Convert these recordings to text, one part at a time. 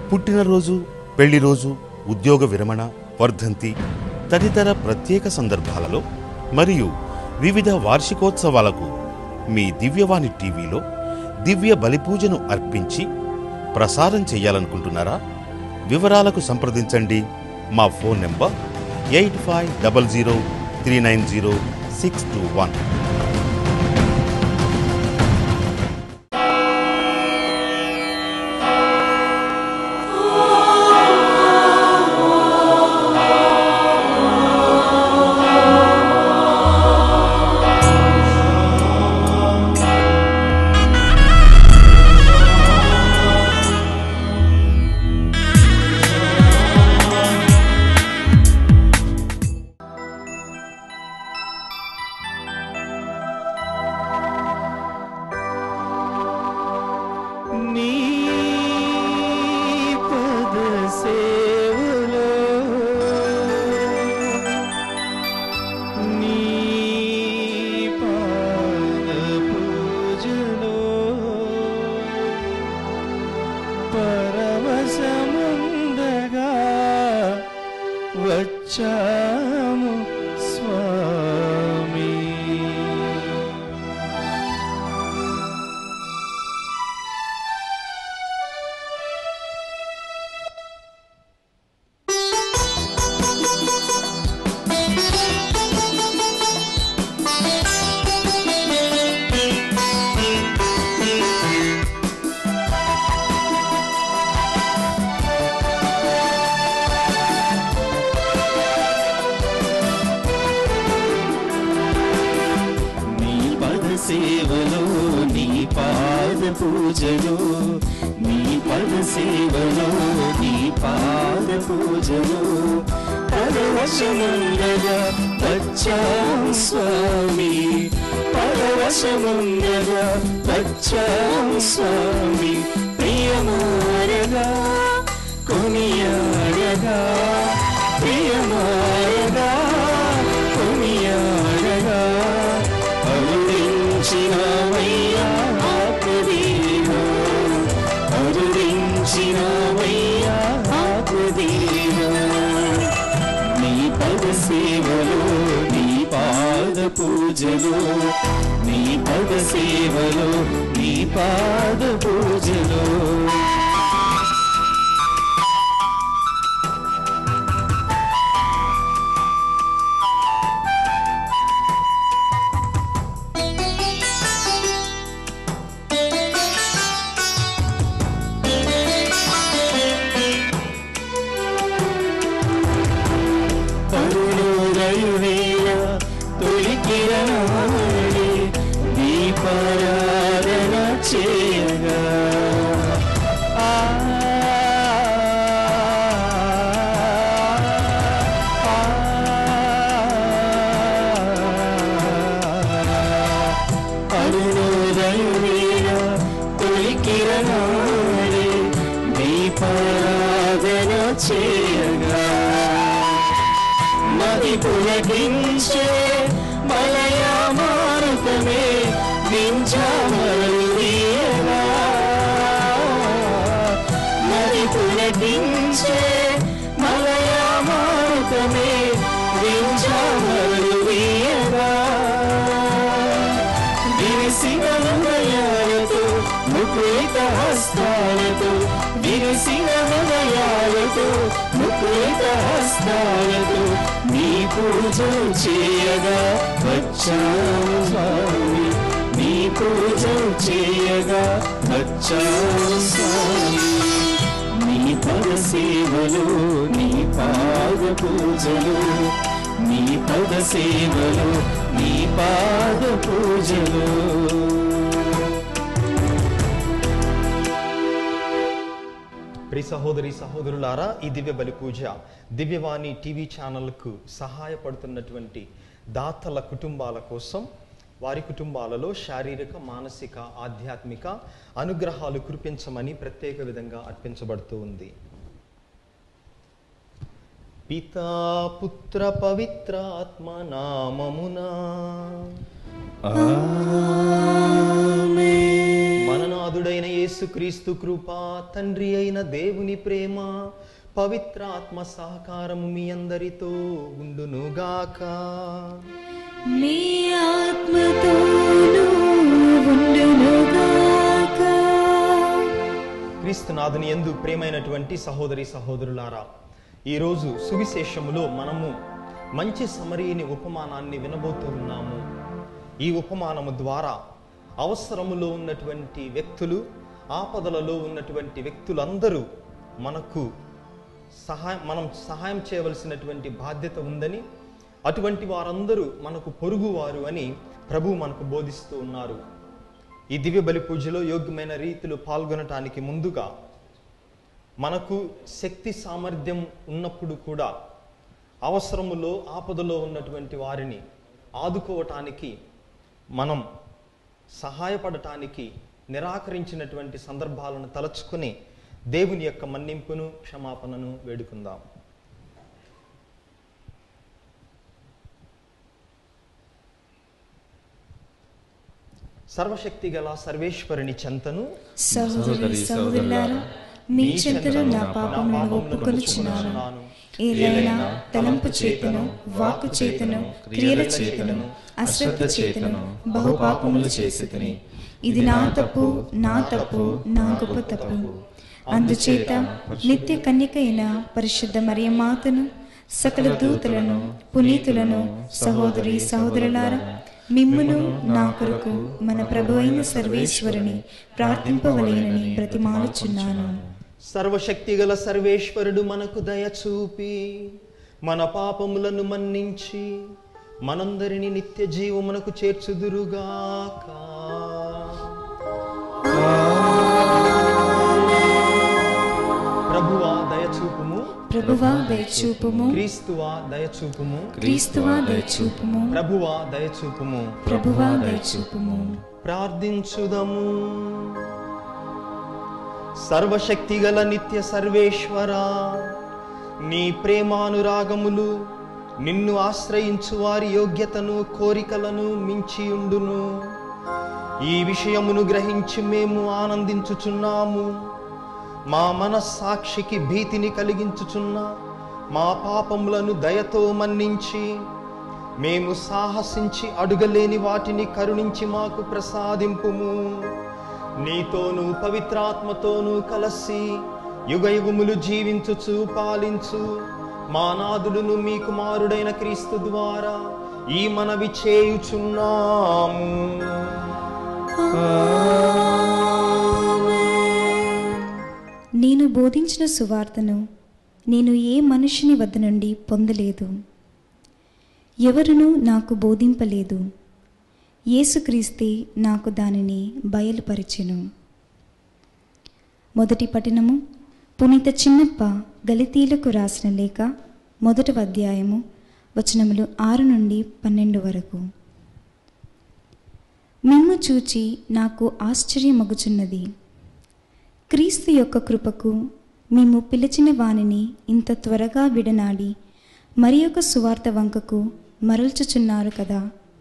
పుట్టినరోజు పెళ్లి రోజు ఉద్యోగ విరమణ వర్ధంతి తదితర ప్రత్యేక సందర్భాలలో మరియు వివిధ వార్షికోత్సవాలకు మీ దివ్యవాణి టీవీలో దివ్య బలిపూజను అర్పించి ప్రసారం చేయాలనుకుంటున్నారా వివరాలకు సంప్రదించండి మా phone number eight five double zero three nine zero six two one నీ పద సేవలో నీ పాద పూజలో పరవశముందగా వచ్చాము స్వామి నీ పద సేవలో నీ పాద పూజలో నీ పద సేవలో నీ పాద పూజలో పరవశముండగా వచ్చాం స్వామి పరవశముండగా వచ్చాం స్వామి ప్రియమారగా కొనియాడగా ప్రియమారగా కొనియాడగా అరుదించినవయ్యా ఆత్మదేవా అరుదించినవయ్యా ఆత్మదేవా నీ పద సేవలో నీ పాద పూజలో నీ పద సేవలో నీ పాద పూజలో అరుణోదయువేళ తొలి కిరణాలి దీపారాధన చేయగా ఆ, ఆ, అరుణోదయువేళ తొలి కిరణాలి దీపారాధన చేయగా నది పులకించే మలయా మారుతమే వింఛామరుదీయగా నది పులకించే మలయా మారుతమే వింఛామరుదీయగా విరిసిన హృదయాలతో ముకులిత హస్తాలతో విరిసిన హృదయాలతో ముకులిత హస్తాలతో నీ పూజ చేయగా వచ్చాము స్వామి నీ పూజ చేయగా వచ్చాము స్వామి నీ పద సేవలు నీ పాద పూజలు నీ పద సేవలు నీ పాద పూజలు ప్రియ సహోదరి సహోదరులారా ఈ దివ్య బలి పూజ దివ్యవాణి టీవీ ఛానల్కు సహాయపడుతున్నటువంటి దాతల కుటుంబాల కోసం వారి కుటుంబాలలో శారీరక మానసిక ఆధ్యాత్మిక అనుగ్రహాలు కురిపించమని ప్రత్యేక విధంగా అర్పించబడుతూ ఉంది పితా పుత్ర పవిత్రాత్మ నామమునా మననాథ నాథుడైన యేసుక్రీస్తు కృప తండ్రి అయిన దేవుని ప్రేమ పవిత్రాత్మ సహకారము మీ అందరితో ఉండునుగాక మీ ఆత్మతోనూ ఉండునుగాక క్రీస్తునాథుని ఎందు ప్రేమైనటువంటి సహోదరి సహోదరులారా ఈరోజు సువిశేషములో మనము మంచి సమరీని ఉపమానాన్ని వినబోతూ ఉన్నాము ఈ ఉపమానము ద్వారా అవసరములో ఉన్నటువంటి వ్యక్తులు ఆపదలలో ఉన్నటువంటి వ్యక్తులందరూ మనకు సహాయం మనం సహాయం చేయవలసినటువంటి బాధ్యత ఉందని అటువంటి వారందరూ మనకు పొరుగువారు అని ప్రభు మనకు బోధిస్తూ ఉన్నారు ఈ దివ్య బలి పూజలో యోగ్యమైన రీతిలో పాల్గొనటానికి ముందుగా మనకు శక్తి సామర్థ్యం ఉన్నప్పుడు కూడా అవసరములో ఆపదలో ఉన్నటువంటి వారిని ఆదుకోవటానికి మనం సహాయపడటానికి నిరాకరించినటువంటి సందర్భాలను తలచుకొని దేవుని యొక్క మన్నింపును క్షమాపణను వేడుకుందాం సర్వశక్తి గల సర్వేశ్వరుని చెంతను సహోదరి సహోదరులారా మీ చెంతలో నా పాపములను ఒప్పుకొనుచున్నాను ఏదైనా తలంపు చేతను వాక్కు చేతను క్రియల చేతను అశ్రద్ధ చేతను బహుపాపములు చేసి ఇది నా తప్పు నా తప్పు నా గొప్ప తప్పు అందుచేత నిత్య కన్యక అయిన పరిశుద్ధ మరియమాతను సకల దూతలను పునీతులను సహోదరి సహోదరులారా మిమ్మును నా కొరకు మన ప్రభు అయిన సర్వేశ్వరుని ప్రార్థింపవలేనని ప్రతిమాలుచున్నాను సర్వశక్తి గల సర్వేశ్వరుడు మనకు దయ చూపి మన పాపములను మన్నించి మనందరిని నిత్య జీవమునకు చేర్చుదురుగాక ప్రభువా దయచూపుము ప్రభువా దయచూపుము క్రీస్తువా దయచూపుము క్రీస్తువా దయచూపుము ప్రభువా దయచూపుము ప్రభువా దయచూపుము ప్రార్థించుదము సర్వశక్తిగల నిత్య సర్వేశ్వరా నీ ప్రేమానురాగములు నిన్ను ఆశ్రయించు వారి యోగ్యతను కోరికలను మించియుండును ఈ విషయమును గ్రహించి మేము ఆనందించుచున్నాము మా మనస్సాక్షికి భీతిని కలిగించుచున్న మా పాపములను దయతో మన్నించి మేము సాహసించి అడుగలేని వాటిని కరుణించి మాకు ప్రసాదింపుము నీతోను పవిత్రాత్మతోనూ కలసి యుగయుగములు జీవించుచు పాలించు మా నాదుడును మీ కుమారుడైన క్రీస్తు ద్వారా ఈ మనవి చేయుచున్నాము నేను బోధించిన సువార్తను నేను ఏ మనుషుని వద్ద నుండి పొందలేదు ఎవరునూ నాకు బోధింపలేదు యేసుక్రీస్తే నాకు దానిని బయలుపరిచెను మొదటి పఠనము పునీత చిన్నప్ప గలితీలకు రాసిన లేఖ మొదటి అధ్యాయము వచనములు ఆరు నుండి పన్నెండు వరకు మిమ్ము చూచి నాకు ఆశ్చర్యమగుచున్నది క్రీస్తు యొక్క కృపకు మేము పిలిచిన వానిని ఇంత త్వరగా విడనాడి మరి ఒక సువార్త వంకకు మరల్చుచున్నారు కదా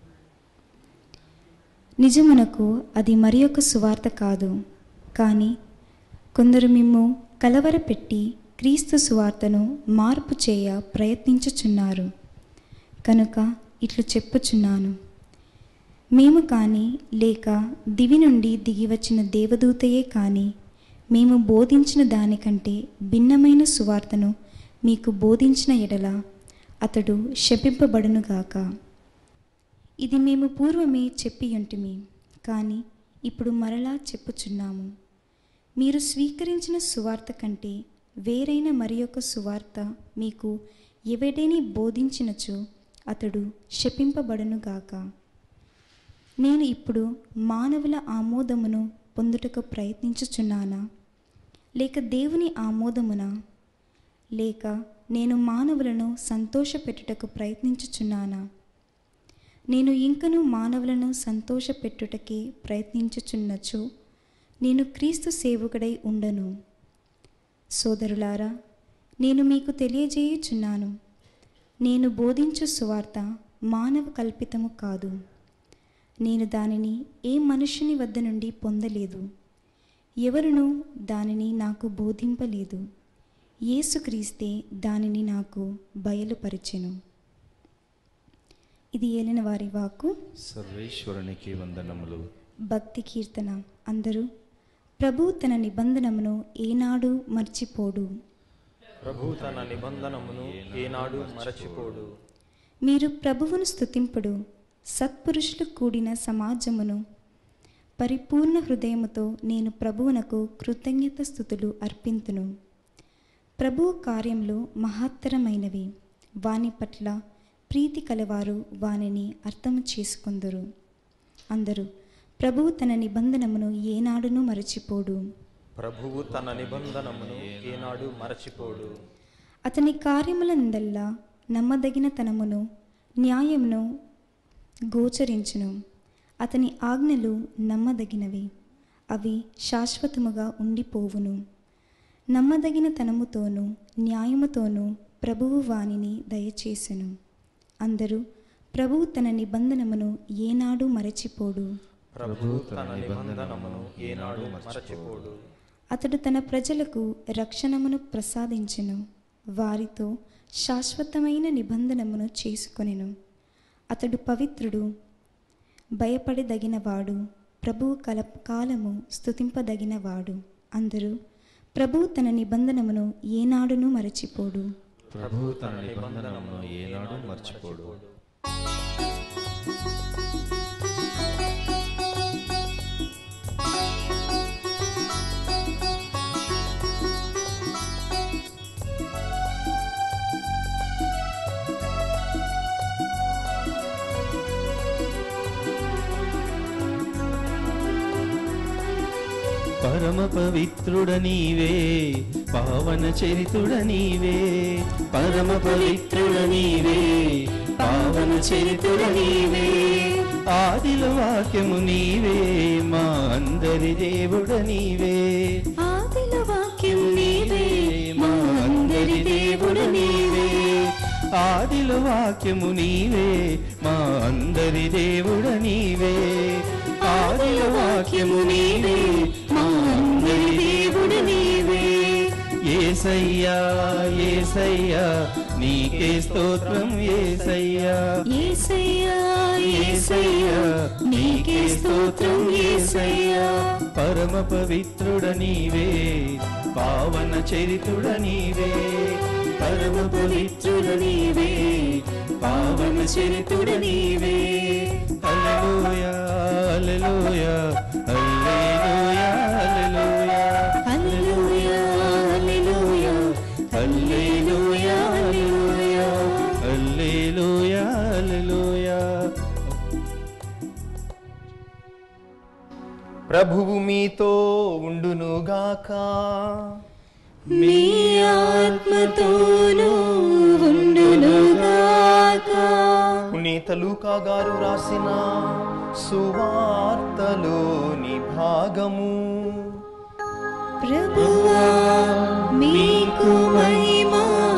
నిజమునకు అది మరి ఒక సువార్త కాదు కానీ కొందరు మిమ్ము కలవరపెట్టి క్రీస్తు సువార్తను మార్పు చేయ ప్రయత్నించుచున్నారు కనుక ఇట్లు చెప్పుచున్నాను మేము కానీ లేక దివి నుండి దిగి వచ్చిన దేవదూతయే కానీ మేము బోధించిన దానికంటే భిన్నమైన సువార్తను మీకు బోధించిన ఎడల అతడు శపింపబడునుగాక ఇది మేము పూర్వమే చెప్పియుంటిమి కానీ ఇప్పుడు మరలా చెప్పుచున్నాము మీరు స్వీకరించిన సువార్త కంటే వేరైన మరి ఒక సువార్త మీకు ఎవడేని బోధించినచో అతడు శపింపబడునుగాక నేను ఇప్పుడు మానవుల ఆమోదమును పొందుటకు ప్రయత్నించుచున్నానా లేక దేవుని ఆమోదమునా లేక నేను మానవులను సంతోషపెట్టుటకు ప్రయత్నించుచున్నానా నేను ఇంకను మానవులను సంతోషపెట్టుటకే ప్రయత్నించుచున్నచో నేను క్రీస్తు సేవకుడై ఉండను సోదరులారా నేను మీకు తెలియజేయుచున్నాను నేను బోధించు సువార్త మానవ కల్పితము కాదు నేను దానిని ఏ మనుషుని వద్ద నుండి పొందలేదు ఎవరునూ దానిని నాకు బోధింపలేదు యేసుక్రీస్తే దానిని నాకు బయలుపరిచెను ఇది ఏలిన వారి వాక్కు సర్వేశ్వరునికి వందనములు భక్తి కీర్తన అందరూ ప్రభు తన నిబంధనమును ఏనాడు మర్చిపోడు ప్రభు తన నిబంధనమును ఏనాడు మరచిపోడు మీరు ప్రభువును స్తుతింపుడు సత్పురుషులు కూడిన సమాజమును పరిపూర్ణ హృదయముతో నేను ప్రభువునకు కృతజ్ఞత స్థుతులు అర్పింతును ప్రభువు కార్యములు మహత్తరమైనవి వాని పట్ల ప్రీతి కలవారు వానిని అర్థము చేసుకుందరు అందరూ ప్రభువు తన నిబంధనమును ఏనాడును మరచిపోడు ప్రభువు తన నిబంధనమును ఏనాడు మరచిపోడు అతని కార్యములందల్లా నమ్మదగిన తనమును న్యాయమును గోచరించును అతని ఆజ్ఞలు నమ్మదగినవి అవి శాశ్వతముగా ఉండిపోవును నమ్మదగిన తనముతోనూ న్యాయముతోనూ ప్రభువు వానిని దయచేసెను అందరూ ప్రభువు తన నిబంధనమును ఏనాడు మరచిపోడు ప్రభు తన నిబంధనమును ఏనాడు మరచిపోడు అతడు తన ప్రజలకు రక్షణమును ప్రసాదించెను వారితో శాశ్వతమైన నిబంధనమును చేసుకొనెను అతడు పవిత్రుడు భయపడదగినవాడు ప్రభువు కల కాలము స్తుతింపదగినవాడు అందరూ ప్రభువు తన నిబంధనమును ఏనాడును మరచిపోడు ప్రభు తన నిబంధనమును ఏనాడు మర్చిపోడు పరమ పవిత్రుడ నీవే పావన చరితుడ నీవే పరమ పవిత్రుడ నీవే పావన చరితుడ నీవే ఆదిలో వాక్యము నీవే మా అందరి దేవుడ నీవే ఆదిల వాక్యం నీవే మా అందరి దేవుడ నీవే ఆదిలో వాక్యము నీవే మా అందరి దేవుడ నీవే ఆదిలో వాక్యము నీవే మా అందరి దేవుడు నీవే ఏసయ్యా ఏసయ్యా నీకే స్తోత్రం ఏసయ్యా యేసయ్యా ఏసయ్యా నీకే స్తోత్రం ఏసయ్యా పరమ పవిత్రుడ నీవే పావన చరితుడ నీవే పరమ పవిత్రుడ నీవే పావన చరితుడ నీవే హల్లెలూయా హల్లెలూయా హల్లెలూయా హల్లెలూయా హల్లెలూయా హల్లెలూయా హల్లెలూయా హల్లెలూయా హల్లెలూయా హల్లెలూయా ప్రభువు మీతో ఉండునుగాక మీ ఆత్మతోనూ ఉండునుగాక పునీత లూకా గారు రాసిన సువార్తలోని భాగము ప్రభువా మీకు మహిమ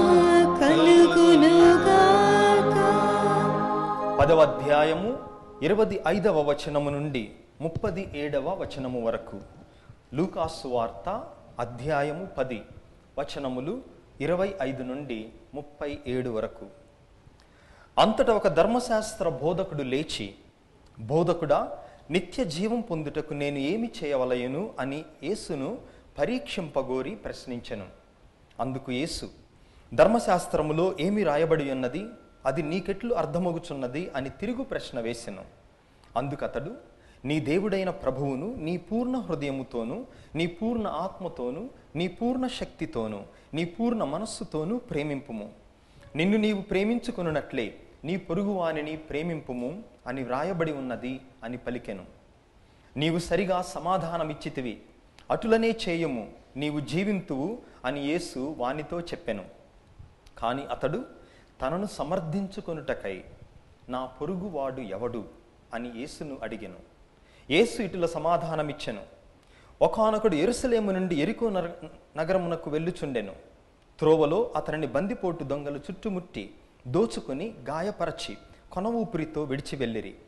కలుగునుగాక పదవ అధ్యాయము ఇరవై ఐదవ వచనము నుండి ముప్పది ఏడవ వచనము వరకు లూకాసు వార్త అధ్యాయము పది వచనములు ఇరవై ఐదు నుండి ముప్పై ఏడు వరకు అంతటా ఒక ధర్మశాస్త్ర బోధకుడు లేచి బోధకుడా నిత్య జీవం పొందుటకు నేను ఏమి చేయవలయను అని యేసును పరీక్షింపగోరి ప్రశ్నించెను అందుకు యేసు ధర్మశాస్త్రములో ఏమి రాయబడి ఉన్నది అది నీకెట్లు అర్థమగుచున్నది అని తిరుగు ప్రశ్న వేసెను అందుకతడు నీ దేవుడైన ప్రభువును నీ పూర్ణ హృదయముతోనూ నీ పూర్ణ ఆత్మతోనూ నీ పూర్ణ శక్తితోనూ నీ పూర్ణ మనస్సుతోనూ ప్రేమింపుము నిన్ను నీవు ప్రేమించుకున్నట్లే నీ పొరుగువానిని ప్రేమింపుము అని వ్రాయబడి ఉన్నది అని పలికెను నీవు సరిగా సమాధానమిచ్చితివి అటులనే చేయము నీవు జీవింతువు అని యేసు వానితో చెప్పెను కాని అతడు తనను సమర్థించుకొనుటకై నా పొరుగువాడు ఎవడు అని యేసును అడిగెను యేసు ఇటుల సమాధానమిచ్చెను ఒకానొకడు ఎరుసలేము నుండి ఎరికో నర- నగరమునకు వెళ్ళుచుండెను త్రోవలో అతనిని బందిపోటు దొంగలు చుట్టుముట్టి దోచుకుని గాయపరచి కొన ఊపిరితో విడిచి వెళ్ళిరి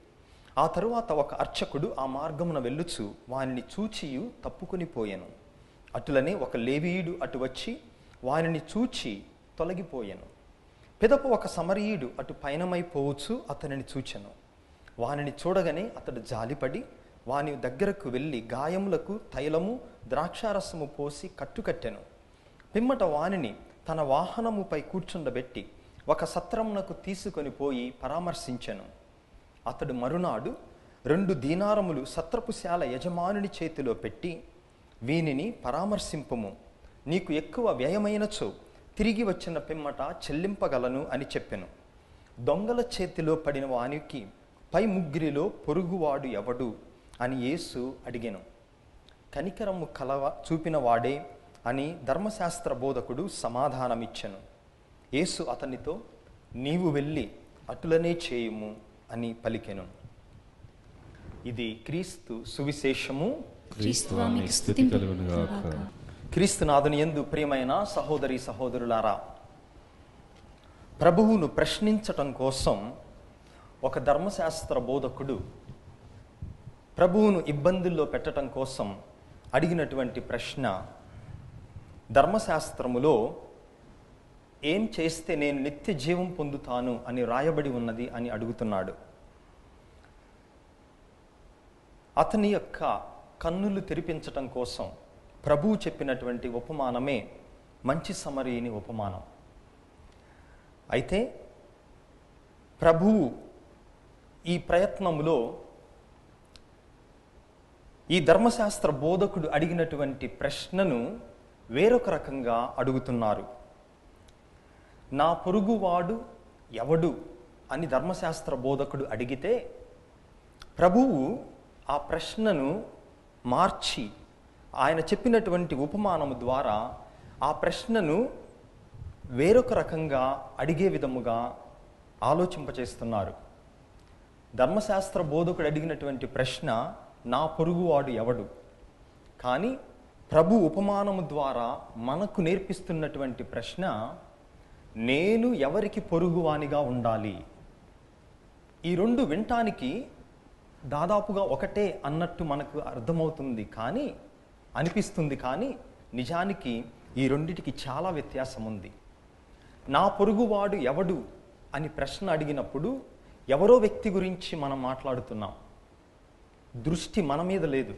ఆ తరువాత ఒక అర్చకుడు ఆ మార్గమున వెళ్ళుచు వానిని చూచియు తప్పుకొని పోయెను అటులనే ఒక లేవీయుడు అటు వచ్చి వానిని చూచి తొలగిపోయెను పిదప ఒక సమరీయుడు అటు పయనమైపోవచ్చు అతనిని చూచెను వానిని చూడగానే అతడు జాలిపడి వాని దగ్గరకు వెళ్ళి గాయములకు తైలము ద్రాక్షారసము పోసి కట్టుకట్టెను పిమ్మట వానిని తన వాహనముపై కూర్చుండబెట్టి ఒక సత్రమునకు తీసుకొని పోయి పరామర్శించెను అతడు మరునాడు రెండు దీనారములు సత్రపుశాల యజమానుని చేతిలో పెట్టి వీనిని పరామర్శింపుము నీకు ఎక్కువ వ్యయమైనచో తిరిగి వచ్చిన పిమ్మట చెల్లింపగలను అని చెప్పెను దొంగల చేతిలో పడిన వానికి పై ముగ్గురిలో పొరుగువాడు ఎవడు అని యేసు అడిగెను కనికరము కలవ చూపిన వాడే అని ధర్మశాస్త్ర బోధకుడు సమాధానమిచ్చెను యేసు అతనితో నీవు వెళ్ళి అటులనే చేయుము అని పలికెను ఇది క్రీస్తు సువిశేషము క్రీస్తువా మీకు స్థుతి కలుగును గాక క్రీస్తునాథుని యందు ప్రియమైన సహోదరి సహోదరులారా ప్రభువును ప్రశ్నించటం కోసం ఒక ధర్మశాస్త్ర బోధకుడు ప్రభువును ఇబ్బందుల్లో పెట్టడం కోసం అడిగినటువంటి ప్రశ్న ధర్మశాస్త్రములో ఏం చేస్తే నేను నిత్య జీవం పొందుతాను అని రాయబడి ఉన్నది అని అడుగుతున్నాడు అతని యొక్క కన్నులు తెరిపించటం కోసం ప్రభువు చెప్పినటువంటి ఉపమానమే మంచి సమరీని ఉపమానం అయితే ప్రభువు ఈ ప్రయత్నములో ఈ ధర్మశాస్త్ర బోధకుడు అడిగినటువంటి ప్రశ్నను వేరొక రకంగా అడుగుతున్నారు నా పొరుగువాడు ఎవడు అని ధర్మశాస్త్ర బోధకుడు అడిగితే ప్రభువు ఆ ప్రశ్నను మార్చి ఆయన చెప్పినటువంటి ఉపమానము ద్వారా ఆ ప్రశ్నను వేరొక రకంగా అడిగే విధముగా ఆలోచింపచేస్తున్నారు ధర్మశాస్త్ర బోధకుడు అడిగినటువంటి ప్రశ్న నా పొరుగువాడు ఎవడు కానీ ప్రభు ఉపమానము ద్వారా మనకు నేర్పిస్తున్నటువంటి ప్రశ్న నేను ఎవరికి పొరుగువానిగా ఉండాలి ఈ రెండు వినటానికి దాదాపుగా ఒకటే అన్నట్టు మనకు అర్థమవుతుంది కానీ అనిపిస్తుంది కానీ నిజానికి ఈ రెండిటికి చాలా వ్యత్యాసం ఉంది నా పొరుగువాడు ఎవడు అని ప్రశ్న అడిగినప్పుడు ఎవరో వ్యక్తి గురించి మనం మాట్లాడుతున్నాం దృష్టి మన మీద లేదు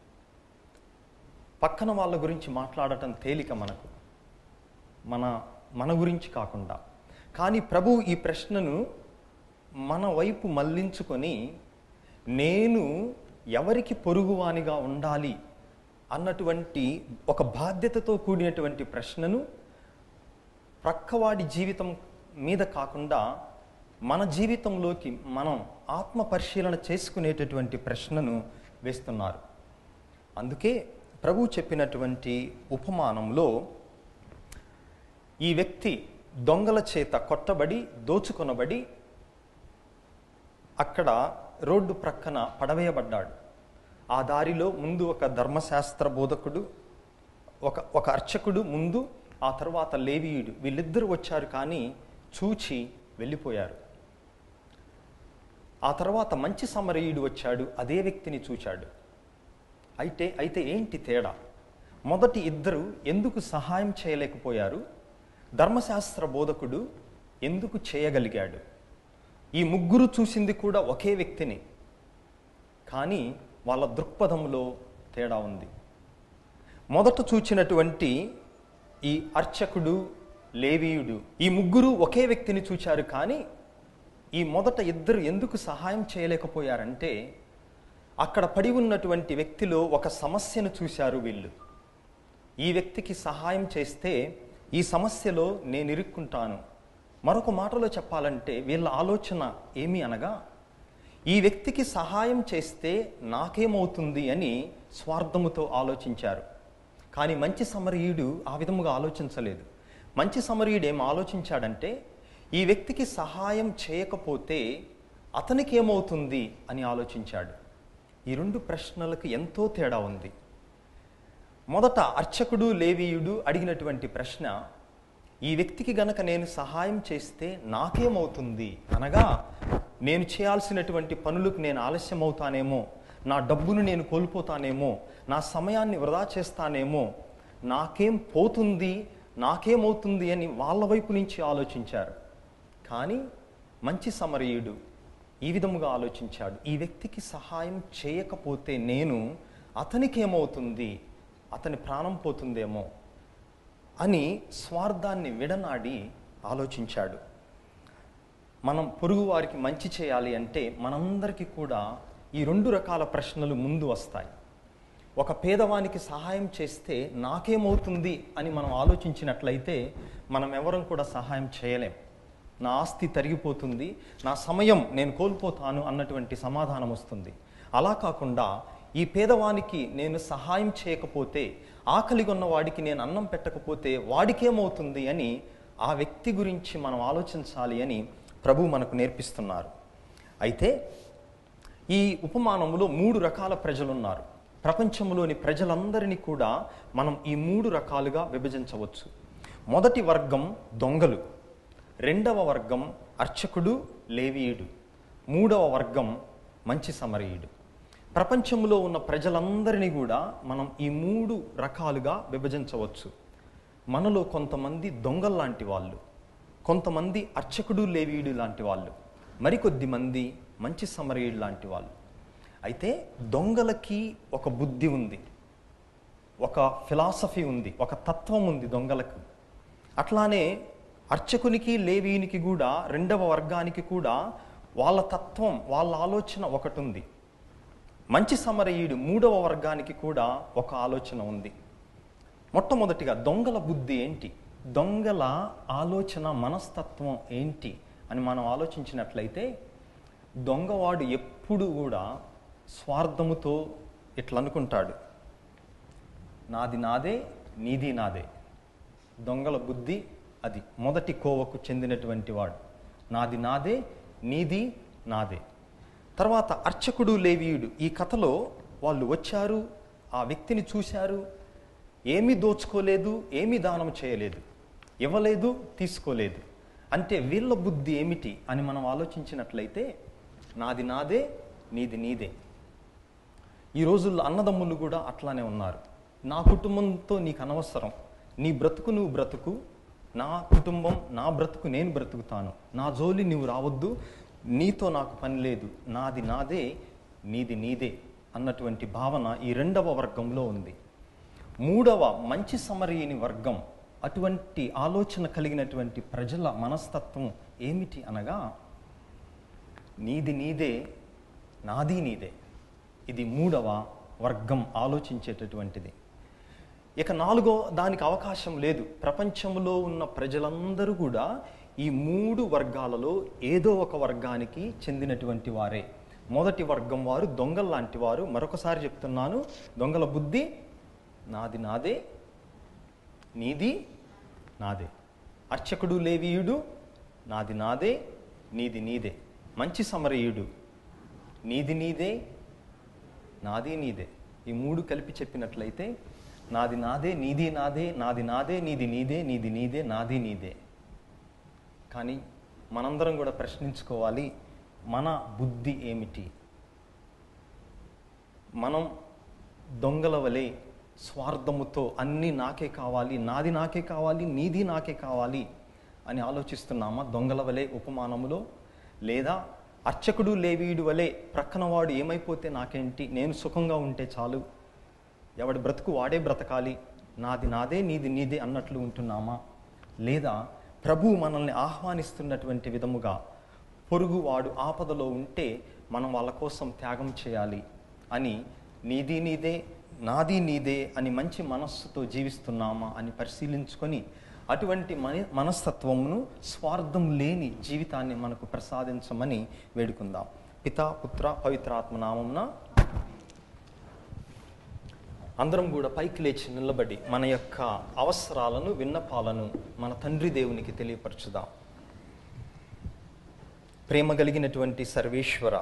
పక్కన వాళ్ళ గురించి మాట్లాడటం తేలిక మనకు మన మన గురించి కాకుండా కానీ ప్రభు ఈ ప్రశ్నను మన వైపు మళ్ళించుకొని నేను ఎవరికి పొరుగువానిగా ఉండాలి అన్నటువంటి ఒక బాధ్యతతో కూడినటువంటి ప్రశ్నను ప్రక్కవాడి జీవితం మీద కాకుండా మన జీవితంలోకి మనం ఆత్మ పరిశీలన చేసుకునేటటువంటి ప్రశ్నను వేస్తున్నారు అందుకే ప్రభు చెప్పినటువంటి ఉపమానంలో ఈ వ్యక్తి దొంగల చేత కొట్టబడి దోచుకొనబడి అక్కడ రోడ్డు ప్రక్కన పడవేయబడ్డాడు ఆ దారిలో ముందు ఒక ధర్మశాస్త్ర బోధకుడు ఒక ఒక అర్చకుడు ముందు ఆ తర్వాత లేవీయుడు వీళ్ళిద్దరూ వచ్చారు కానీ చూచి వెళ్ళిపోయారు ఆ తర్వాత మంచి సమరయుడు వచ్చాడు అదే వ్యక్తిని చూచాడు అయితే అయితే ఏంటి తేడా మొదటి ఇద్దరు ఎందుకు సహాయం చేయలేకపోయారు ధర్మశాస్త్ర బోధకుడు ఎందుకు చేయగలిగాడు ఈ ముగ్గురు చూసింది కూడా ఒకే వ్యక్తిని కానీ వాళ్ళ దృక్పథంలో తేడా ఉంది మొదట చూచినటువంటి ఈ అర్చకుడు లేవీయుడు ఈ ముగ్గురు ఒకే వ్యక్తిని చూచారు కానీ ఈ మొదట ఇద్దరు ఎందుకు సహాయం చేయలేకపోయారంటే అక్కడ పడి ఉన్నటువంటి వ్యక్తిలో ఒక సమస్యను చూశారు వీళ్ళు ఈ వ్యక్తికి సహాయం చేస్తే ఈ సమస్యలో నేను ఇరుక్కుంటాను మరొక మాటలో చెప్పాలంటే వీళ్ళ ఆలోచన ఏమి అనగా ఈ వ్యక్తికి సహాయం చేస్తే నాకేమవుతుంది అని స్వార్థముతో ఆలోచించారు కానీ మంచి సమరీయుడు ఆ విధముగా ఆలోచించలేదు మంచి సమరీయుడు ఏం ఆలోచించాడంటే ఈ వ్యక్తికి సహాయం చేయకపోతే అతనికి ఏమవుతుంది అని ఆలోచించాడు ఈ రెండు ప్రశ్నలకు ఎంతో తేడా ఉంది మొదట అర్చకుడు లేవీయుడు అడిగినటువంటి ప్రశ్న ఈ వ్యక్తికి గనక నేను సహాయం చేస్తే నాకేమవుతుంది అనగా నేను చేయాల్సినటువంటి పనులకు నేను ఆలస్యం అవుతానేమో నా డబ్బును నేను కోల్పోతానేమో నా సమయాన్ని వృధా చేస్తానేమో నాకేం పోతుంది నాకేమవుతుంది అని వాళ్ళ వైపు నుంచి ఆలోచించారు కానీ మంచి సమరయుడు ఈ విధముగా ఆలోచించాడు ఈ వ్యక్తికి సహాయం చేయకపోతే నేను అతనికి ఏమవుతుంది అతని ప్రాణం పోతుందేమో అని స్వార్థాన్ని విడనాడి ఆలోచించాడు మనం పొరుగు వారికి మంచి చేయాలి అంటే మనందరికీ కూడా ఈ రెండు రకాల ప్రశ్నలు ముందు వస్తాయి ఒక పేదవానికి సహాయం చేస్తే నాకేమవుతుంది అని మనం ఆలోచించినట్లయితే మనం ఎవరం కూడా సహాయం చేయలేం నా ఆస్తి తరిగిపోతుంది నా సమయం నేను కోల్పోతాను అన్నటువంటి సమాధానం వస్తుంది అలా కాకుండా ఈ పేదవానికి నేను సహాయం చేయకపోతే ఆకలిగా ఉన్న వాడికి నేను అన్నం పెట్టకపోతే వాడికేమవుతుంది అని ఆ వ్యక్తి గురించి మనం ఆలోచించాలి అని ప్రభు మనకు నేర్పిస్తున్నారు అయితే ఈ ఉపమానములో మూడు రకాల ప్రజలున్నారు ప్రపంచంలోని ప్రజలందరినీ కూడా మనం ఈ మూడు రకాలుగా విభజించవచ్చు మొదటి వర్గం దొంగలు రెండవ వర్గం అర్చకుడు లేవీయుడు మూడవ వర్గం మంచి సమరయుడు ప్రపంచంలో ఉన్న ప్రజలందరినీ కూడా మనం ఈ మూడు రకాలుగా విభజించవచ్చు మనలో కొంతమంది దొంగల్లాంటి వాళ్ళు కొంతమంది అర్చకుడు లేవీయుడు లాంటి వాళ్ళు మరికొద్ది మంది మంచి సమరయుడు లాంటి వాళ్ళు అయితే దొంగలకి ఒక బుద్ధి ఉంది ఒక ఫిలాసఫీ ఉంది ఒక తత్వం ఉంది దొంగలకు అట్లానే అర్చకునికి లేవీయునికి కూడా రెండవ వర్గానికి కూడా వాళ్ళ తత్వం వాళ్ళ ఆలోచన ఒకటి ఉంది మంచి సమరయుడు మూడవ వర్గానికి కూడా ఒక ఆలోచన ఉంది మొట్టమొదటిగా దొంగల బుద్ధి ఏంటి దొంగల ఆలోచన మనస్తత్వం ఏంటి అని మనం ఆలోచించినట్లయితే దొంగవాడు ఎప్పుడు కూడా స్వార్థముతో ఇట్లా అనుకుంటాడు నాది నాదే నీది నాదే దొంగల బుద్ధి అది మొదటి కోవకు చెందినటువంటి వాడు నాది నాదే నీది నాదే తర్వాత అర్చకుడు లేవీయుడు ఈ కథలో వాళ్ళు వచ్చారు ఆ వ్యక్తిని చూశారు ఏమీ దోచుకోలేదు ఏమీ దానం చేయలేదు ఇవ్వలేదు తీసుకోలేదు అంటే వీళ్ళ బుద్ధి ఏమిటి అని మనం ఆలోచించినట్లయితే నాది నాదే నీది నీదే ఈ రోజుల్లో అన్నదమ్ములు కూడా అట్లానే ఉన్నారు నా కుటుంబంతో నీకు అనవసరం నీ బ్రతుకు నువ్వు బ్రతుకు నా కుటుంబం నా బ్రతుకు నేను బ్రతుకుతాను నా జోలి నువ్వు రావద్దు నీతో నాకు పని లేదు నాది నాదే నీది నీదే అన్నటువంటి భావన ఈ రెండవ వర్గంలో ఉంది మూడవ మంచి సమరీని వర్గం అటువంటి ఆలోచన కలిగినటువంటి ప్రజల మనస్తత్వం ఏమిటి అనగా నీది నీదే నాది నీదే ఇది మూడవ వర్గం ఆలోచించేటటువంటిది ఇక నాలుగో దానికి అవకాశం లేదు ప్రపంచంలో ఉన్న ప్రజలందరూ కూడా ఈ మూడు వర్గాలలో ఏదో ఒక వర్గానికి చెందినటువంటి వారే మొదటి వర్గం వారు దొంగల లాంటి వారు మరొకసారి చెప్తున్నాను దొంగల బుద్ధి నాది నాదే నీది నాదే అర్చకుడు లేవీయుడు నాది నాదే నీది నీదే మంచి సమరయుడు నీది నీదే నాది నీదే ఈ మూడు కలిపి చెప్పినట్లయితే నాది నాదే నీది నాదే నాది నాదే నీది నీదే నీది నీదే నాది నీదే కానీ మనందరం కూడా ప్రశ్నించుకోవాలి మన బుద్ధి ఏమిటి మనం దొంగల వలె స్వార్థముతో అన్నీ నాకే కావాలి నాది నాకే కావాలి నీది నాకే కావాలి అని ఆలోచిస్తున్నామా దొంగల వలె ఉపమానములో లేదా అర్చకుడు లేవీయుడు వలె ప్రక్కన వాడు ఏమైపోతే నాకేంటి నేను సుఖంగా ఉంటే చాలు ఎవడి బ్రతుకు వాడే బ్రతకాలి నాది నాదే నీది నీదే అన్నట్లు ఉంటున్నామా లేదా ప్రభు మనల్ని ఆహ్వానిస్తున్నటువంటి విధముగా పొరుగు వాడు ఆపదలో ఉంటే మనం వాళ్ళ కోసం త్యాగం చేయాలి అని నీది నీదే నాది నీదే అని మంచి మనస్సుతో జీవిస్తున్నామా అని పరిశీలించుకొని అటువంటి మన మనస్తత్వమును స్వార్థం లేని జీవితాన్ని మనకు ప్రసాదించమని వేడుకుందాం పితా పుత్ర పవిత్రాత్మ నామమున అందరం కూడా పైకి లేచి నిలబడి మన యొక్క అవసరాలను విన్నపాలను మన తండ్రి దేవునికి తెలియపరచుదాం ప్రేమ కలిగినటువంటి సర్వేశ్వర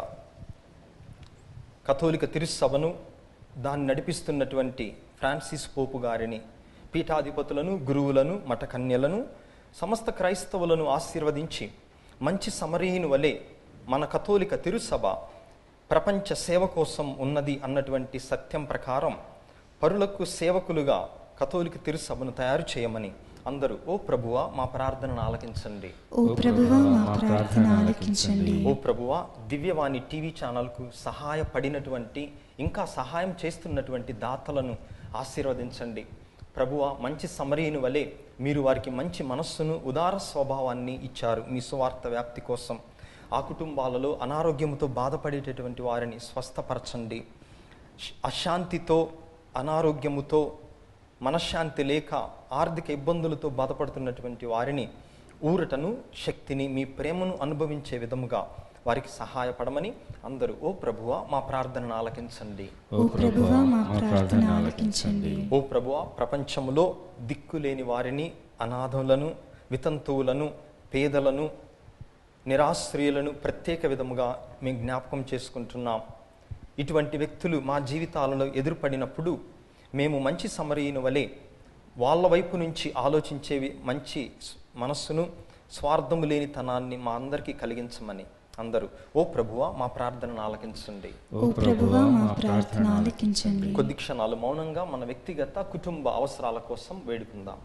కథోలిక తిరుసభను దాన్ని నడిపిస్తున్నటువంటి ఫ్రాన్సిస్ పోపు గారిని పీఠాధిపతులను గురువులను మఠకన్యలను సమస్త క్రైస్తవులను ఆశీర్వదించి మంచి సమరీయుని వలె మన కథోలిక తిరుసభ ప్రపంచ సేవ కోసం ఉన్నది అన్నటువంటి సత్యం ప్రకారం పరులకు సేవకులుగా కథోలిక తిరుసభను తయారు చేయమని అందరూ ఓ ప్రభువా మా ప్రార్థనను ఆలకించండి ఓ ప్రభువా మా ప్రార్థన ఆలకించండి ఓ ప్రభువా దివ్యవాణి టీవీ ఛానల్కు సహాయపడినటువంటి ఇంకా సహాయం చేస్తున్నటువంటి దాతలను ఆశీర్వదించండి ప్రభువా మంచి సమరీని వలె మీరు వారికి మంచి మనస్సును ఉదార స్వభావాన్ని ఇచ్చారు మీ సువార్త వ్యాప్తి కోసం ఆ కుటుంబాలలో అనారోగ్యంతో బాధపడేటటువంటి వారిని స్వస్థపరచండి శ్- అశాంతితో అనారోగ్యముతో మనశ్శాంతి లేక ఆర్థిక ఇబ్బందులతో బాధపడుతున్నటువంటి వారిని ఊరటను శక్తిని మీ ప్రేమను అనుభవించే విధముగా వారికి సహాయపడమని అందరూ ఓ ప్రభువా మా ప్రార్థనను ఆలకించండి ఓ ప్రభువా మా ప్రార్థన ఆలకించండి ఓ ప్రభువా ప్రపంచములో దిక్కులేని వారిని అనాథులను వితంతువులను పేదలను నిరాశ్రయులను ప్రత్యేక విధముగా మేము జ్ఞాపకం చేసుకుంటున్నాం ఇటువంటి వ్యక్తులు మా జీవితాలలో ఎదురుపడినప్పుడు మేము మంచి సమరీయుని వలె వాళ్ళ వైపు నుంచి ఆలోచించేవి మంచి స్- మనస్సును స్వార్థము లేని తనాన్ని మా అందరికీ కలిగించమని అందరూ ఓ ప్రభువా మా ప్రార్థనను ఆలకించండి ఓ ప్రభువా మా ప్రార్థన ఆలకించండి కొద్ది క్షణాలు మౌనంగా మన వ్యక్తిగత కుటుంబ అవసరాల కోసం వేడుకుందాం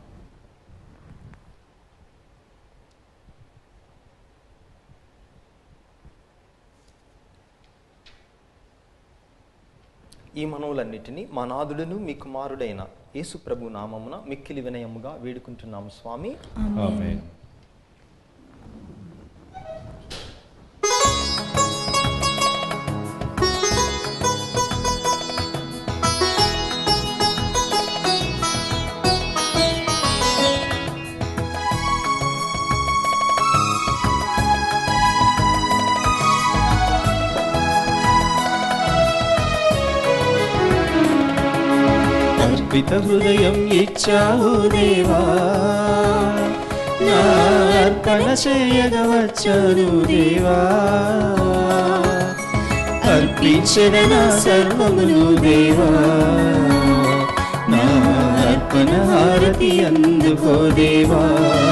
ఈ మనవులన్నిటినీ మా నాదుడును మీ కుమారుడైన యేసు ప్రభు నామమున మిక్కిలి వినయముగా వేడుకుంటున్నాము స్వామి ఆమేన్ అర్పిత హృదయం ఇచ్చావు దేవా నా అర్పణ చేయగవచ్చను దేవా అర్పించిన నా సర్వమును దేవా నా అర్పణ హారతి అందుకో దేవా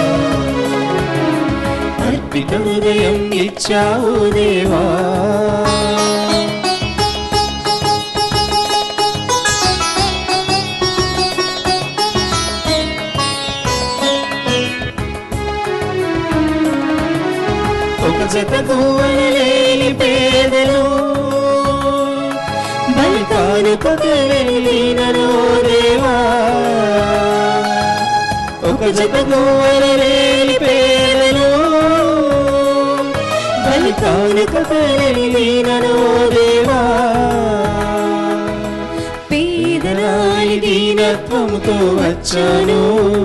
అర్పిత హృదయం ఇచ్చావు దేవా ఒక జత గువ్వలేని పేదలు బలికాను పగలేనో దేవా ఒక జత గువ్వలేని పేదలు బలికాను పగలేనో దేవా పేదరాలి దీనత్వముతో వచ్చాను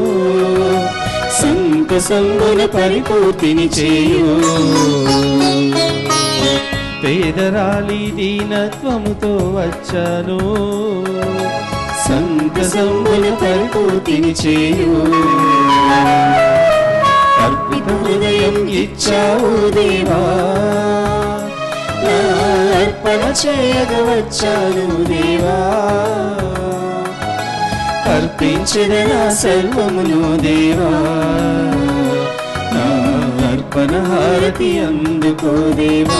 సంతసంగున పరిపూర్తిని చేయు పేదరాలి దీనత్వముతో వచ్చాను సంతసంగున పరిపూర్తిని చేయు అర్పిత హృదయం ఇచ్చావు దేవా నా అర్పణ చేయగవచ్చాను దేవా అర్పించిన నా సర్వమును దేవా నా అర్పణ హారతి అందుకో దేవా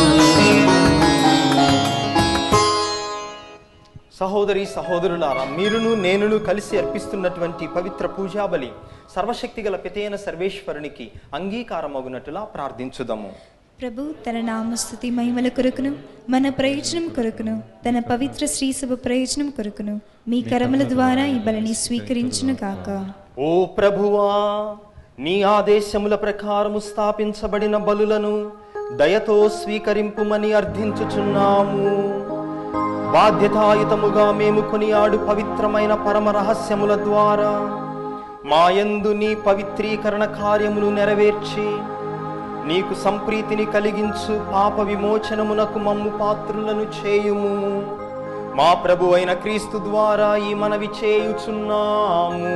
సహోదరి సహోదరులారా మీరును నేనును కలిసి అర్పిస్తున్నటువంటి పవిత్ర పూజాబలి సర్వశక్తిగల పితైన సర్వేశ్వరునికి అంగీకారమగునట్టులా ప్రార్థించుదాము ప్రభు తన నామస్తుతి మహిమల కొరకును మన ప్రయోజనం కొరకును తన పవిత్ర శ్రీసభ ప్రయోజనం కొరకును మీ కరముల ద్వారా ఈ బలిని స్వీకరించును గాక ఓ ప్రభువా నీ ఆదేశముల ప్రకారము స్థాపించబడిన బలులను దయతో స్వీకరింపుమని అర్థించుచున్నాము బాధ్యతాయుతముగా మేము కొనియాడు పవిత్రమైన పరమ రహస్యముల ద్వారా మాయందు నీ పవిత్రీకరణ కార్యమును నెరవేర్చి నీకు సంప్రీతిని కలిగించు పాప విమోచనమునకు మమ్ము పాత్రులను చేయుము మా ప్రభు అయిన క్రీస్తు ద్వారా ఈ మనవి చేయుచున్నాము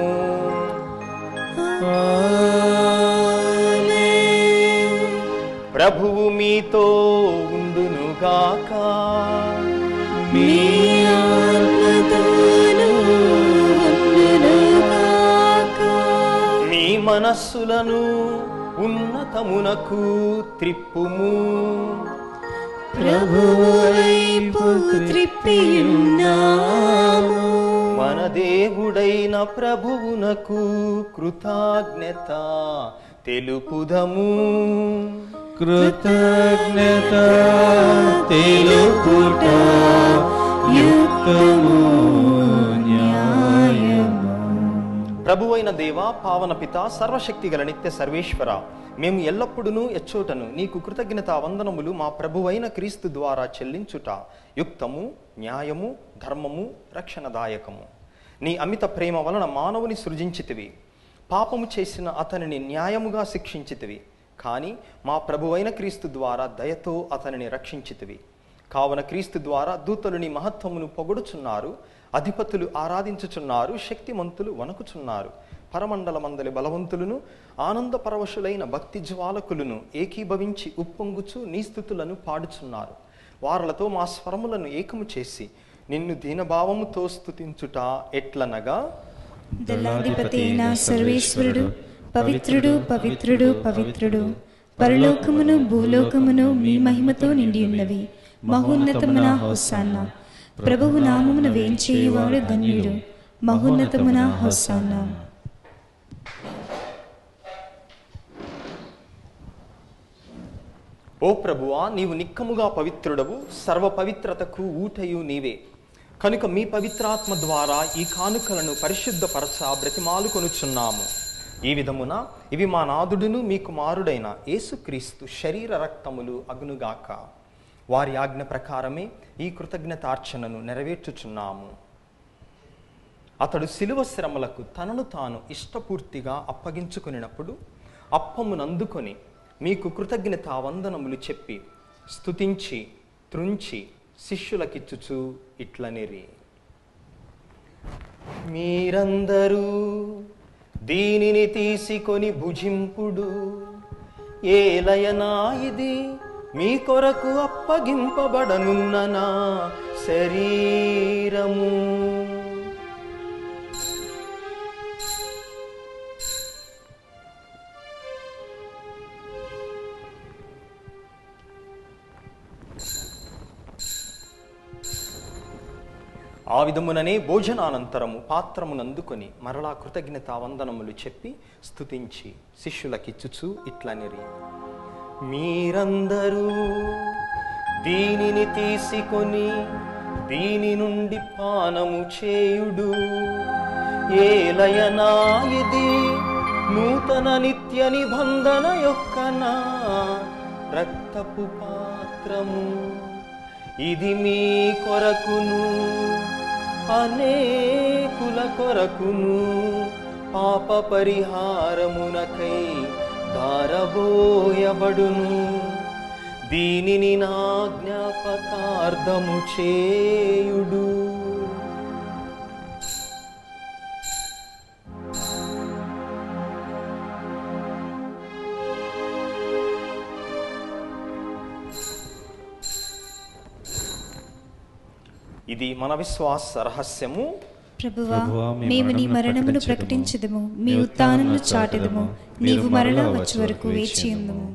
ప్రభువు మీతో ఉండునుగాక మీ ఆత్మతోనూ ఉండునుగాక. మీ మనస్సులను ఉన్నతమునకు త్రిప్పుము ప్రభువైపు త్రిప్పియున్నాము మన దేవుడైన ప్రభువునకు కృతజ్ఞత తెలుపుదము కృతజ్ఞత తెలుపుట యుక్తము న్యాయము ప్రభువైన దేవ పావన పిత సర్వశక్తి గల నిత్య సర్వేశ్వర మేము ఎల్లప్పుడూ ఎచ్చోటను నీకు కృతజ్ఞత వందనములు మా ప్రభువైన క్రీస్తు ద్వారా చెల్లించుట యుక్తము న్యాయము ధర్మము రక్షణదాయకము నీ అమిత ప్రేమ వలన మానవుని సృజించితివి పాపము చేసిన అతనిని న్యాయముగా శిక్షించితివి కానీ మా ప్రభువైన క్రీస్తు ద్వారా దయతో అతనిని రక్షించితివి కావున క్రీస్తు ద్వారా దూతలు నీ మహత్వమును పొగడుచున్నారు అధిపతులు ఆరాధించుచున్నారు శక్తిమంతులు వణకుచున్నారు పరమండలమందలి బలవంతులను ఆనంద పరవశులైన భక్తి జ్వాలకులను ఏకీభవించి ఉప్పొంగుచు నీ స్థుతులను పాడుచున్నారు వారలతో మా స్వరములను ఏకము చేసి నిన్ను దీనభావముతో స్తుతించుట ఎట్లనగా దళాధిపతి అయిన సర్వేశ్వరుడు పవిత్రుడు పవిత్రుడు పవిత్రుడు పరలోకమును భూలోకమును మీ మహిమతో నిండి ఉన్నవి మహోన్నతమున హోసాన్న ప్రభువు నామమున వేంచేయువాడు ధన్యుడు మహోన్నతమున హోసాన్న ఓ ప్రభువా నీవు నిక్కముగా పవిత్రుడవు సర్వ పవిత్రతకు ఊటయు నీవే కనుక మీ పవిత్రాత్మ ద్వారా ఈ కానుకలను పరిశుద్ధపరచ బ్రతిమాలు కొనుచున్నాము ఈ విధమున ఇవి మా నాదుడును మీ కుమారుడైన యేసుక్రీస్తు శరీర రక్తములు అగునుగాక వారి ఆజ్ఞ ప్రకారమే ఈ కృతజ్ఞతార్చనను నెరవేర్చుచున్నాము అతడు శిలువ శ్రమలకు తనను తాను ఇష్టపూర్తిగా అప్పగించుకునినప్పుడు అప్పమునందుకొని మీకు కృతజ్ఞత వందనములు చెప్పి స్తుతించి త్రుంచి శిష్యులకిచ్చుచు ఇట్లనిరి మీరందరూ దీనిని తీసుకొని భుజింపుడు ఏలయనా ఇది మీ కొరకు అప్పగింపబడనున్న నా శరీరము ఆ విధముననే భోజనానంతరము పాత్రమునందుకొని మరలా కృతజ్ఞత వందనములు చెప్పి స్తుతించి శిష్యులకిచ్చుచు ఇట్లనిరి మీరందరూ దీనిని తీసుకొని దీని నుండి పానము చేయుడు ఏలయనా ఇది నూతన నిత్య నిబంధన యొక్క నా రక్తపు పాత్రము ఇది మీ కొరకును అనేకుల కొరకును పాప పరిహారమునకై దారబోయబడును దీనిని నా జ్ఞాపకార్థము చేయుడు ఇది మన విశ్వాస రహస్యము ప్రభువా ప్రభువా, మీ మేము నీ మరణమును మరణమును ప్రకటించెదము. ప్రకటించదము మీ ఉత్థానమును చాటెదము నీవు మరలా వచ్చే వరకు వేచి వేచి ఉందము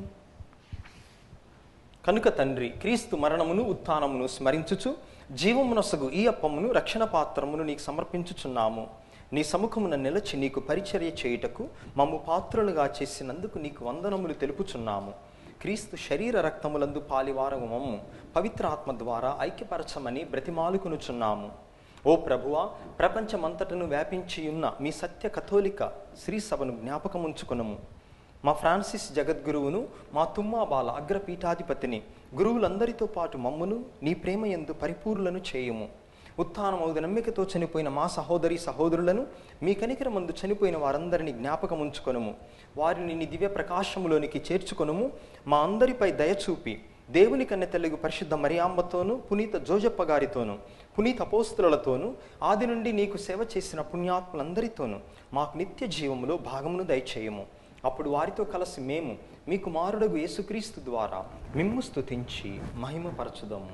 కనుక తండ్రి క్రీస్తు మరణమును ఉత్థానమును స్మరించుచు జీవమునొసగు ఈ అప్పమును రక్షణ పాత్రమును నీకు సమర్పించుచున్నాము నీ సముఖమున నిలచి నీకు పరిచర్య చేయుటకు మమ్ము పాత్రులుగా చేసినందుకు నీకు వందనములు తెలుపుచున్నాము క్రీస్తు శరీర రక్తములందు పాలివారము మమ్ము పవిత్ర ఆత్మ ద్వారా ఐక్యపరచమని బ్రతిమాలుకొనుచున్నాము ఓ ప్రభువా ప్రపంచమంతటను వ్యాపించియున్న మీ సత్య కథోలిక శ్రీ సభను జ్ఞాపకముంచుకునము మా ఫ్రాన్సిస్ జగద్గురువును మా తుమ్మాబాల అగ్రపీఠాధిపతిని గురువులందరితో పాటు మమ్మును నీ ప్రేమ యందు పరిపూర్ణను చేయుము ఉత్థానమౌద నమ్మికతో చనిపోయిన మా సహోదరి సహోదరులను మీ కనికరమందు చనిపోయిన వారందరినీ జ్ఞాపకముంచుకొనుము వారిని నీ దివ్య ప్రకాశములోనికి చేర్చుకొనుము మా అందరిపై దయచూపి దేవుని కన్నె తెలుగు పరిశుద్ధ మరియాంబతోను పునీత జోజప్ప గారితోను పునీత అపోస్తులతోనూ ఆది నుండి నీకు సేవ చేసిన పుణ్యాత్ములందరితోనూ మాకు నిత్య జీవములో భాగమును దయచేయము అప్పుడు వారితో కలిసి మేము మీ కుమారుడగు యేసుక్రీస్తు ద్వారా మిమ్ము స్తుతించి మహిమపరచుదాము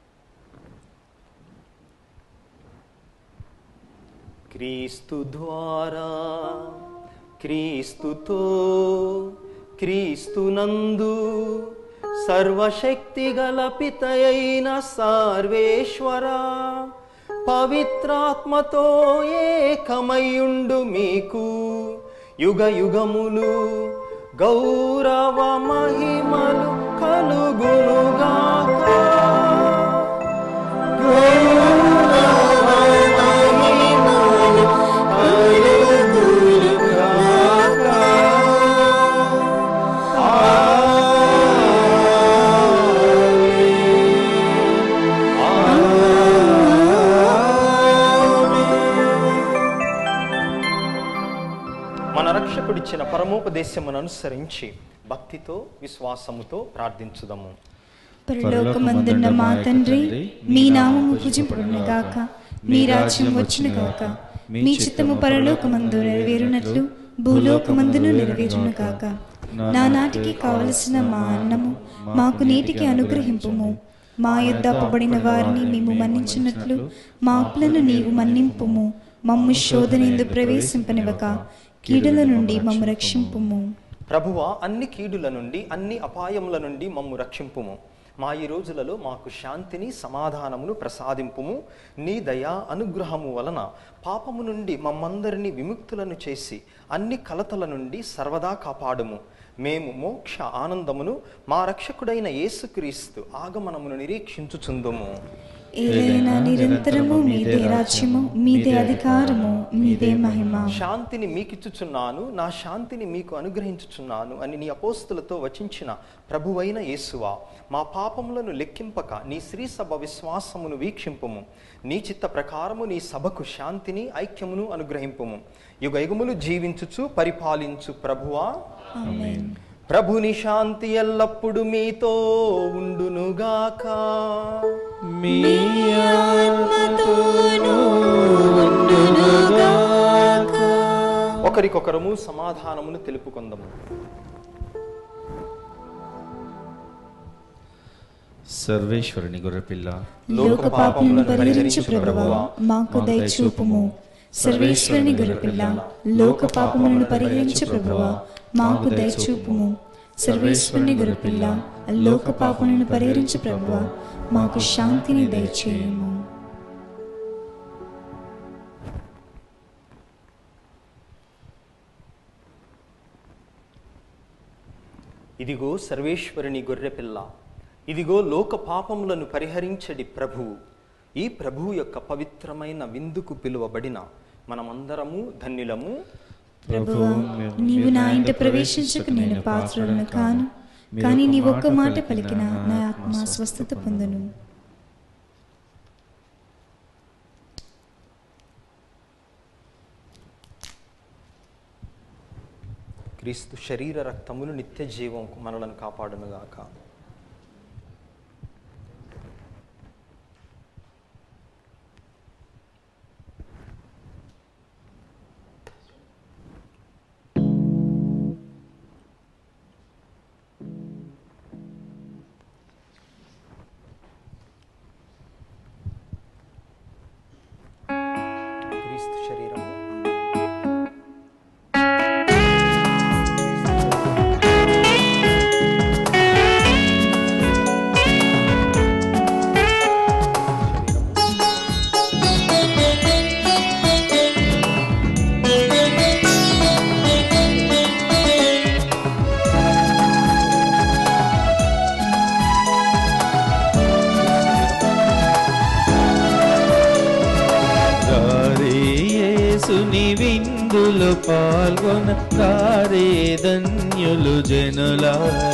క్రీస్తు ద్వారా క్రీస్తుతో క్రీస్తునందు సర్వశక్తి గల పితయైన సర్వేశ్వర పవిత్రాత్మతో ఏకమయుండు మీకు యుగ యుగములు గౌరవ మహిమలు కలుగునుగాక మన రక్షకుడిచ్చిన పరమోపదేశమును అనుసరించి భక్తితో విశ్వాసముతో ప్రార్థించుదాము పరలోకమందున్న మా తండ్రి మీ నామము పూజింపబడునుగాక మీ రాజ్యం వచ్చునుగాక మీ చిత్తము పరలోకమందు నెరవేరునట్లు భూలోకమందును నెరవేరునుగాక నా నాటికి కావలసిన మా అన్నము మాకు నేటికి అనుగ్రహింపుము మా యొద్ద అప్పబడిన వారిని మేము మన్నించినట్లు మా అప్పులను నీవు మన్నింపుము మమ్ము శోధనేందు ప్రవేశింపనివ్వక కీడుల నుండి మమ్ము రక్షింపుము ప్రభువ అన్ని కీడుల నుండి అన్ని అపాయముల నుండి మమ్ము రక్షింపుము మా ఈ రోజులలో మాకు శాంతిని సమాధానమును ప్రసాదింపుము నీ దయా అనుగ్రహము వలన పాపము నుండి మమ్మందరినీ విముక్తులను చేసి అన్ని కలతల నుండి సర్వదా కాపాడుము మేము మోక్ష ఆనందమును మా రక్షకుడైన యేసుక్రీస్తు ఆగమనమును నిరీక్షించుచుందుము ఏదైనా నిరంతరము మీదే రాజ్యము మీదే అధికారము మీదే మహిమ శాంతిని మీకిచ్చుచున్నాను నా శాంతిని మీకు అనుగ్రహించుచున్నాను అని నీ అపోస్తులతో వచించిన ప్రభువైన యేసువా మా పాపములను లెక్కింపక నీ శ్రీ సభ విశ్వాసమును వీక్షింపుము నీ చిత్త ప్రకారము నీ సభకు శాంతిని ఐక్యమును అనుగ్రహింపుము యుగయుగములు జీవించుచు పరిపాలించు ప్రభువా ఆమేన్ ప్రభుని శాంతి ఎల్లప్పుడు మీతో ఉండునుగాక మీ ఒకరికొకరము సమాధానమును తెలుపుకుందాము సర్వేశ్వరుని గొర్రెపిల్ల లోక పాపములను పరిహరించు ప్రభువా మాకు దయచూపుము సర్వేశ్వరుని గొర్రెపిల్ల లోక పాపములను పరిహరించు ప్రభువా మాకు దయచూపుము సర్వేశ్వరుని గొర్రెపిల్ల లోక పాపములను పరిహరించు ప్రభువా మాకు శాంతిని దయచేయము ఇదిగో సర్వేశ్వరుని గొర్రెపిల్ల ఇదిగో లోక పాపములను పరిహరించడి ప్రభువు ఈ ప్రభువు యొక్క పవిత్రమైన విందుకు పిలువబడిన మనమందరము ధన్యులము ప్రభువా నీవు నా ఇంట ప్రవేశించక నేను పాత్రలను కాను కానీ నీ ఒక్క మాట పలికిన నా ఆత్మ స్వస్థత పొందును క్రీస్తు శరీర రక్తములు నిత్య జీవం మనలను కాపాడునుగాక క్రీస్తు శరీరము రారే యేసుని విందులో పాల్గొన రారే ధన్యులు జనులారా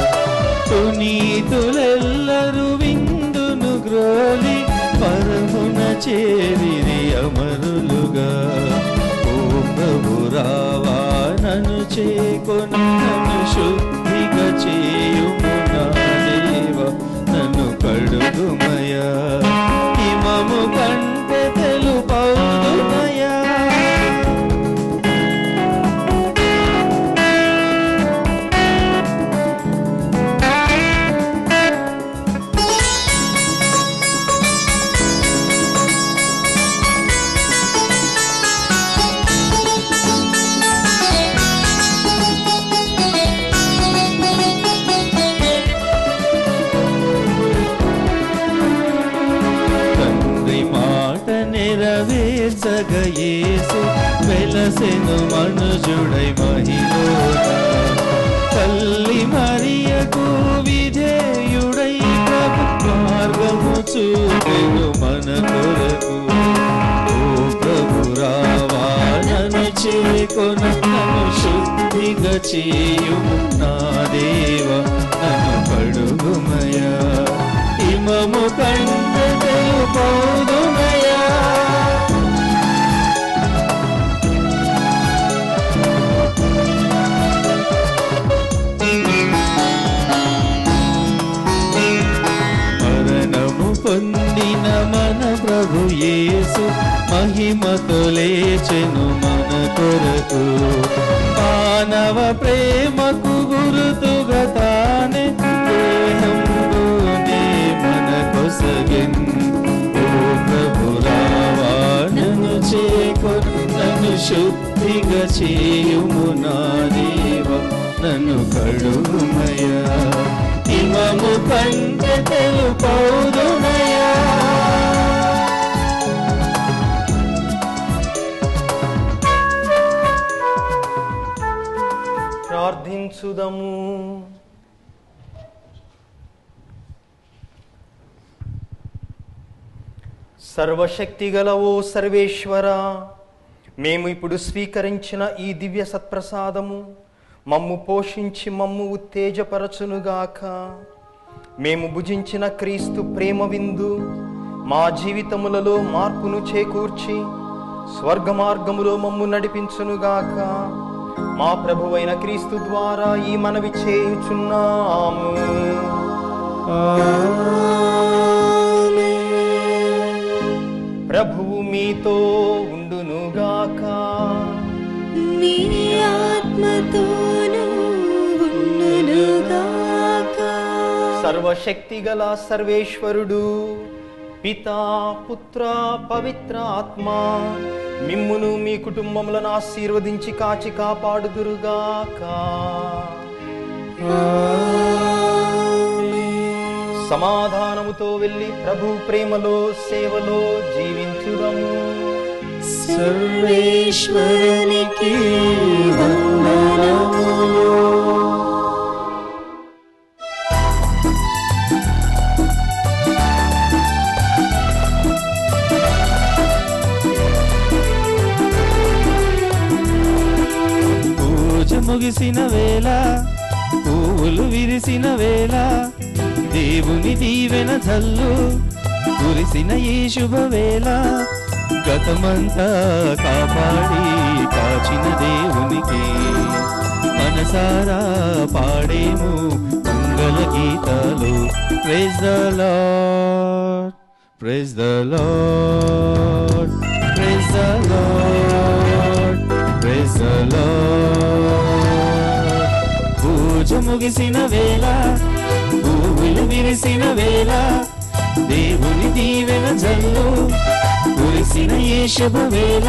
పునీతులెల్లరూ విందును గ్రోలి పరమున చేరిరి అమరులుగా ఓ ప్రభు రావా నన్ను చేకొన నన్ను శుద్ధిగా చేయుము నా దేవ నన్ను కడుగుమయా హిమము కంటే తెలుపౌదుమయా ఆ ఉండగ యేసు వెలసెను మనుజుడై మహిళ తల్లి మరియకు విధేయుడై ప్రభు మార్గము చూపెను మన కొరకు ఓ ప్రభు రావా నన్ను చేకొన నన్ను శుద్ధిగా చేయుము నా దేవ నన్ను కడుగుమయా హిమము కండ తెలుపౌదుమయా మరణము పొందిన మన ప్రభు యేసు మహిమతో లేచెను మన కొరకు మానవ ప్రేమకు గురుతుగా తానే దేహంలోనే మన కొసగెన్ ఓ ప్రభు రావా నన్ను చేకొను నన్ను శుద్ధిగా చేయుము నా దేవ నన్ను కడుగుమయా హిమము కంట తెలుపౌదుమయా ప్రార్థించుదము సర్వశక్తి గలవో సర్వేశ్వర మేము ఇప్పుడు స్వీకరించిన ఈ దివ్య సత్ప్రసాదము మమ్ము పోషించి మమ్ము ఉత్తేజపరచునుగాక మేము భుజించిన క్రీస్తు ప్రేమ విందు మా జీవితములలో మార్పును చేకూర్చి స్వర్గ మార్గములో మమ్ము నడిపించునుగాక మా ప్రభువైన క్రీస్తు ద్వారా ఈ మనవి చేయుచున్నాము ప్రభువు మీతో ఉండునుగాక మీ ఆత్మతోనూ ఉండునుగాక. సర్వశక్తి గల సర్వేశ్వరుడు పితా పుత్ర పవిత్ర ఆత్మ మిమ్మును మీ కుటుంబములను ఆశీర్వదించి కాచి కాపాడుదురుగాక సమాధానముతో వెళ్ళి ప్రభు ప్రేమలో సేవలో జీవించుదము సర్వేశ్వరునికి వందనములు పూజ ముగిసిన వేళ పువ్వులు విరిసిన వేళ దేవుని దీవెన జల్లు కురిసిన ఈ శుభవేళ గతమంతా కాపాడి కాచిన దేవునికి మనసారా పాడేము మంగళ గీతాలు praise the Lord praise the Lord praise the Lord praise the Lord పూజ ముగిసిన వేళ పువ్వులు విరిసిన వేళ దేవుని దీవెన జల్లు కురిసిన ఏ శుభవేళ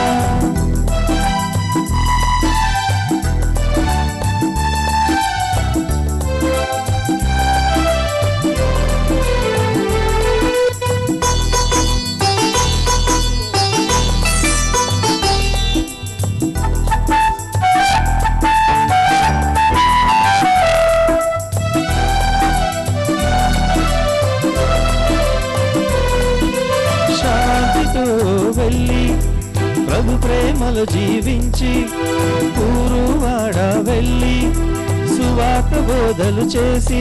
శాంతితో వెళ్ళి ప్రభు ప్రేమలో జీవించి ఊరువాడ వెళ్ళి సువార్త బోధలు చేసి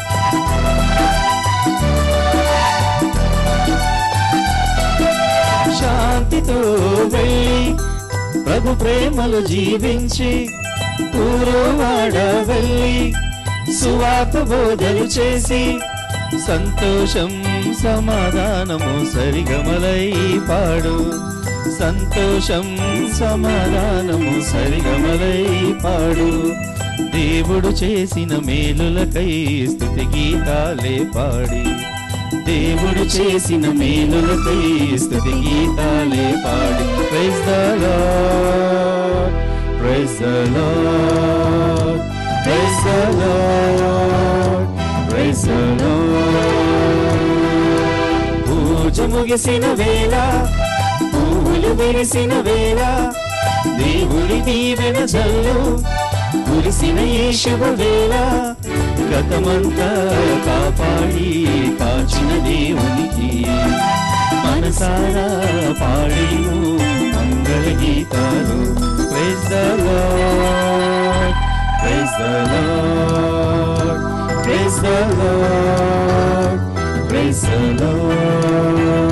శాంతితో వెళ్ళి ప్రభు ప్రేమలో జీవించి ఊరువాడ వెళ్ళి సువార్త బోధలు చేసి సంతోషం సమాధానము సరిగమలై పాడు సంతోషం సమాధానము సరిగమలై పాడు దేవుడు చేసిన మేలులకై స్థుతి గీతాలే పాడి దేవుడు చేసిన మేలులకై స్థుతి గీతాలే పాడి praise the Lord praise the Lord praise the Lord praise the Lord పూజ ముగిసిన వేళ పువ్వులు విరిసిన వేళ దేవుడి దీవెన జల్లు కురిసిన ఈ శుభవేళ గతమంతా కాపాడి కాచిన దేవునికి మనసారా పాడేను మంగళ గీతాలు praise the Lord praise the Lord praise the Lord praise the Lord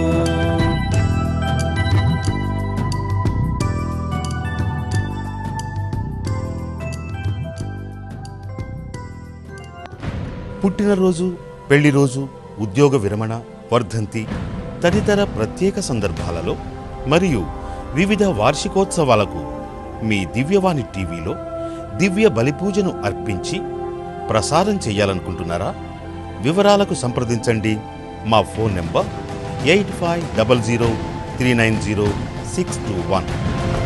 పుట్టినరోజు పెళ్లి రోజు ఉద్యోగ విరమణ వర్ధంతి తదితర ప్రత్యేక సందర్భాలలో మరియు వివిధ వార్షికోత్సవాలకు మీ దివ్యవాణి టీవీలో దివ్య బలిపూజను అర్పించి ప్రసారం చేయాలనుకుంటున్నారా వివరాలకు సంప్రదించండి మా phone number eight five double zero three nine zero six two one